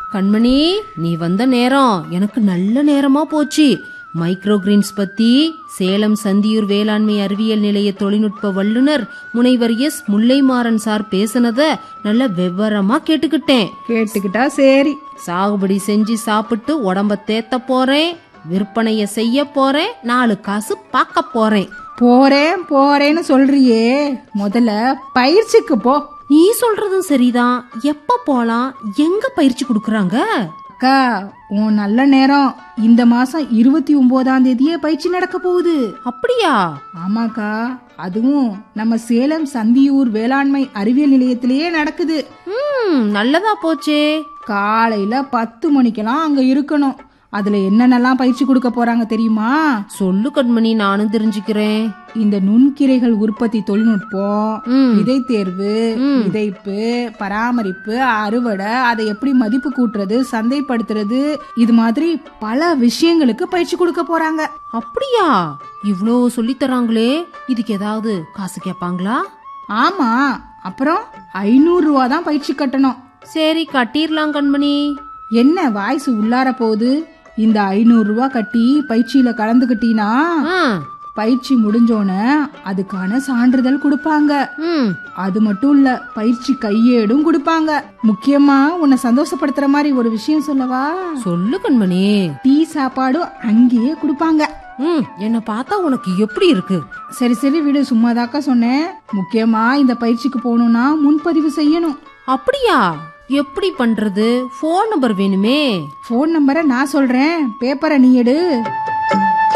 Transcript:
கண்மணி நீ வந்த நேரம் எனக்கு நல்ல நேரமா போச்சு மைக்ரோ கிரீன்ஸ் பத்தி சேலம் சந்தியூர் வேளாண்மை அறிவியல் நிலைய தொழில்நுட்ப வல்லுனர் முனைவர் எஸ் முல்லைமாறன் சார் பேசுனத நல்ல விவரமா கேட்டுக்கிட்டேன் கேட்டுக்கிட்டா சரி சாகுபடி செஞ்சு சாப்பிட்டு உடம்ப தேத்த போறேன் விற்பனைய செய்ய போறேன் நாலு காசு பார்க்க போறேன் போறேன் போறேன்னு சொல்றியே முதல்ல பயிற்சிக்கு போ நீ சொல்றதும் சரிதான் எப்ப போலாம் எங்க பயிற்சி கொடுக்கறாங்க அக்கா உன் நல்ல நேரம் இந்த மாசம் இருபத்தி ஒன்பதாம் தேதியே பயிற்சி நடக்க போகுது அப்படியா ஆமாக்கா அதுவும் நம்ம சேலம் சந்தியூர் வேளாண்மை அறிவியல் நிலையத்திலேயே நடக்குது ம் நல்லதா போச்சே காலையில பத்து மணிக்கெல்லாம் அங்க இருக்கணும் அதுல என்னென்னலாம் பயிற்சி கொடுக்க போறாங்க தெரியுமா சொல்லு கண்மணி நானும் தெரிஞ்சுக்கிறேன் இந்த நுண்கீரைகள் உற்பத்தி தொழில்நுட்பம் ம். விதை தேர்வு விதைப்பு பராமரிப்பு அறுவடை அதை எப்படி மதிப்பு கூட்டுறது சந்தைப்படுத்துறது இது மாதிரி பல விஷயங்களுக்கு பயிற்சி கொடுக்க போறாங்க அப்படியா இவ்ளோ சொல்லித் தராங்களே இதுக்கு ஏதாவது காசு கேட்பாங்களா ஆமா அப்புறம் ஐநூறு ரூபா தான் பயிற்சி கட்டணும் சரி கட்டிரலாம் கண்மணி என்ன வாய்ஸ் உள்ளார போகுது இந்த ஐநூறு ரூபா கட்டி பயிற்சியில கலந்துக்கிட்டீனா ஆ, பயிற்சி முடிஞ்சோன அதுக்கான சான்றிதழ் கொடுப்பாங்க ம் அது மட்டும் இல்ல பயிற்சி கையேடும் கொடுப்பாங்க முக்கியமா உன்னை சந்தோஷப்படுத்துற மாதிரி ஒரு விஷயம் சொல்லவா சொல்லு கண்மணி டீ சாப்பாடும் அங்கேயே கொடுப்பாங்க ம் என்ன பார்த்தா உனக்கு எப்படி இருக்கு சரி சரி விடு சும்மாதாக்கா சொன்னேன் முக்கியமா இந்த பயிற்சிக்கு போகணும்னா முன்பதிவு செய்யணும் அப்படியா எப்படி பண்றது ஃபோன் நம்பர் வேணுமே ஃபோன் நம்பரை நான் சொல்றேன் பேப்பரை நீ எடு